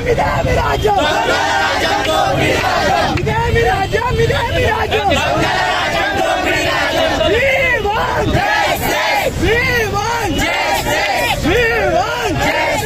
ఇదేమి రాజ్యం ఇదేమి రాజ్యం ఇదేమి రాజ్యం We want justice. We want justice. We want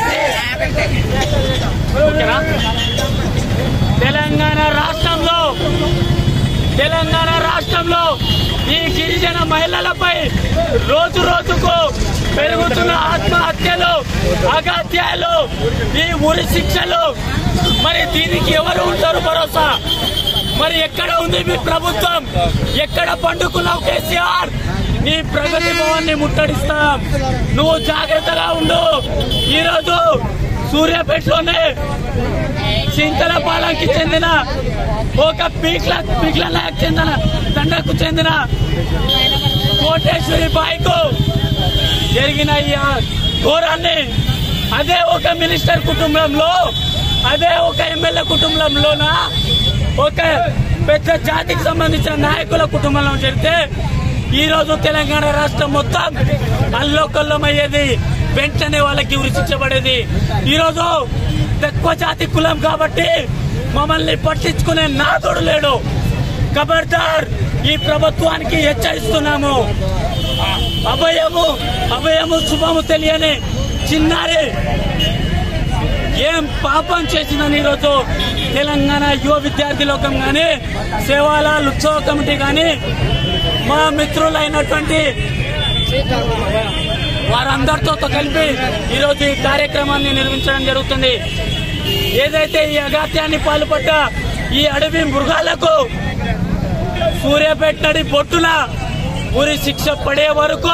ఓకేనా తెలంగాణ రాష్ట్రంలో తెలంగాణ రాష్ట్రంలో ఈ గిరిజన మహిళలపై రోజు రోజుకు పెరుగుతున్న ఆత్మహత్యలు అగత్యాలు ఈ ఉరి శిక్షలు మరి దీనికి ఎవరు ఉంటారు భరోసా మరి ఎక్కడ ఉంది మీ ప్రభుత్వం ఎక్కడ పండుకున్నావు కేసీఆర్ నీ ప్రగతి భవన్ ని ముట్టడిస్తాం నువ్వు జాగ్రత్తగా ఉండు ఈరోజు సూర్యాపేటలోనే చింతలపాలెంకి చెందిన ఒక పీక్ల పీక్ల నాయకు చెందిన తండకు చెందిన కోటేశ్వరి బాయ్కు జరిగిన ఈ ఘోరాన్ని అదే ఒక మినిస్టర్ కుటుంబంలో అదే ఒక ఎమ్మెల్యే కుటుంబంలోన ఒక పెద్ద జాతికి సంబంధించిన నాయకుల కుటుంబంలో జరిగితే ఈ రోజు తెలంగాణ రాష్ట్రం మొత్తం అల్లోకల్లం అయ్యేది వెంటనే వాళ్ళకి ఉరి శిక్ష పడేది ఈ రోజు తక్కువ జాతి కులం కాబట్టి మమ్మల్ని పట్టించుకునే నాదుడు లేడు ఖబర్దార్ ఈ ప్రభుత్వానికి హెచ్చరిస్తున్నాము అభయము అభయము శుభము తెలియని చిన్నారి ఏం పాపం చేసిందని ఈరోజు తెలంగాణ యువ విద్యార్థి లోకం గాని సేవాలాల్ ఉత్సవ కమిటీ గాని మా మిత్రులైనటువంటి వారందరితో కలిపి ఈరోజు ఈ కార్యక్రమాన్ని నిర్వహించడం జరుగుతుంది ఏదైతే ఈ అగాత్యాన్ని పాల్పడ్డ ఈ అడవి మృగాలకు సూర్యపేటడి బొట్టున ఉరి శిక్ష పడే వరకు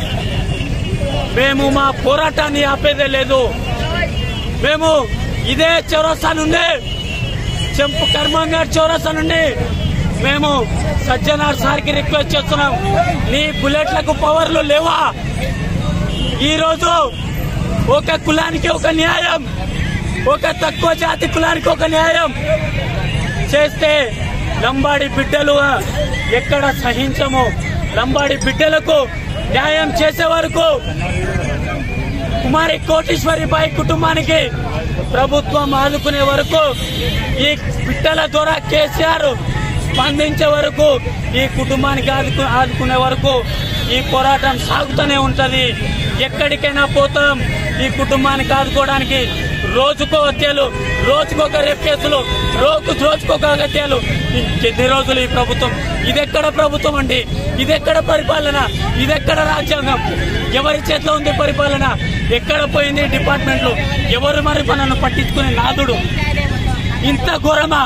మేము మా పోరాటాన్ని ఆపేదే లేదు మేము ఇదే చౌరస్తా నుండి చెంపు కర్మంగాడ్ చౌరస్తా నుండి మేము సజ్జనార్ సార్కి రిక్వెస్ట్ చేస్తున్నాం నీ బుల్లెట్లకు పవర్లు లేవా ఈ రోజు ఒక కులానికి ఒక న్యాయం ఒక తక్కువ జాతి కులానికి ఒక న్యాయం చేస్తే లంబాడి బిడ్డలు ఎక్కడ సహించము లంబాడి బిడ్డలకు న్యాయం చేసే వరకు కుమారి కోటేశ్వరి బాయి కుటుంబానికి ప్రభుత్వం ఆదుకునే వరకు ఈ బిడ్డల ద్వారా కేసీఆర్ స్పందించే వరకు ఈ కుటుంబానికి ఆదుకు ఆదుకునే వరకు ఈ పోరాటం సాగుతూనే ఉంటది ఎక్కడికైనా పోతాం ఈ కుటుంబానికి ఆదుకోవడానికి రోజుకో హత్యలు రోజుకొక రేప్ కేసులు రోజు రోజుకొక హత్యలు ఎన్ని రోజులు ఈ ప్రభుత్వం ఇదెక్కడ ప్రభుత్వం అండి ఇదెక్కడ పరిపాలన ఇదెక్కడ రాజ్యాంగం ఎవరి చేతిలో ఉంది పరిపాలన ఎక్కడ పోయింది డిపార్ట్మెంట్లు ఎవరు మరి మనల్ని పట్టించుకునే నాదుడు ఇంత ఘోరమా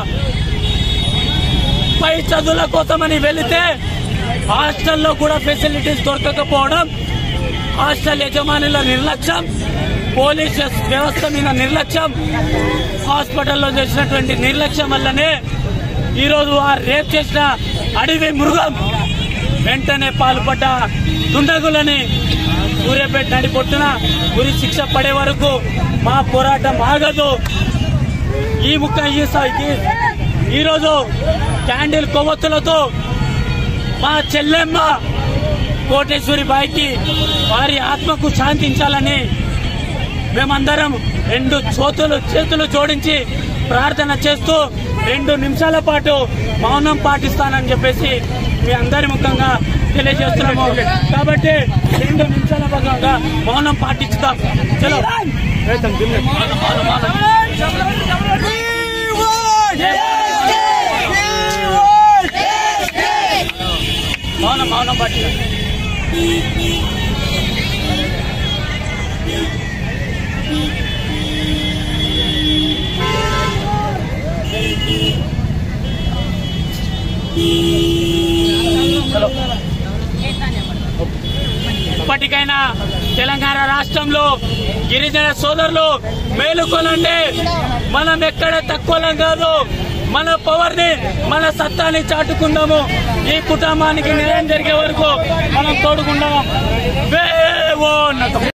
పై చదువుల కోసమని వెళితే హాస్టల్లో కూడా ఫెసిలిటీస్ దొరకకపోవడం హాస్టల్ యజమానుల నిర్లక్ష్యం పోలీస్ వ్యవస్థ మీద నిర్లక్ష్యం హాస్పిటల్లో చేసినటువంటి నిర్లక్ష్యం వల్లనే ఈరోజు ఆ రేప్ చేసిన అడవి మృగం వెంటనే పాల్పడ్డ దుండగులని సూర్యాపేట నడిపొట్టున ఉరి శిక్ష పడే వరకు మా పోరాటం ఆగదు ఈ ముక్క ఈ స్థాయికి ఈరోజు క్యాండిల్ కొవ్వొత్తులతో మా చెల్లెమ్మ కోటేశ్వరి బాయికి వారి ఆత్మకు శాంతించాలని మేమందరం రెండు చేతులు చేతులు జోడించి ప్రార్థన చేస్తూ రెండు నిమిషాల పాటు మౌనం పాటిస్తానని చెప్పేసి మీ అందరి ముఖంగా తెలియజేస్తున్నాము కాబట్టి రెండు నిమిషాల భాగంగా మౌనం పాటిస్తాం చలో మౌనం, మౌనం, మౌనం. మౌనం మౌనం పాటిస్తాం చలో ఇప్పటికైనా తెలంగాణ రాష్ట్రంలో గిరిజన సోదరులు మేలుకొనండి మనం ఎక్కడ తక్కువలం కాదు మన పవర్ ని మన సత్తాని చాటుకుందాము ఈ కుటుంబానికి న్యాయం జరిగే వరకు మనం తోడుకుందాం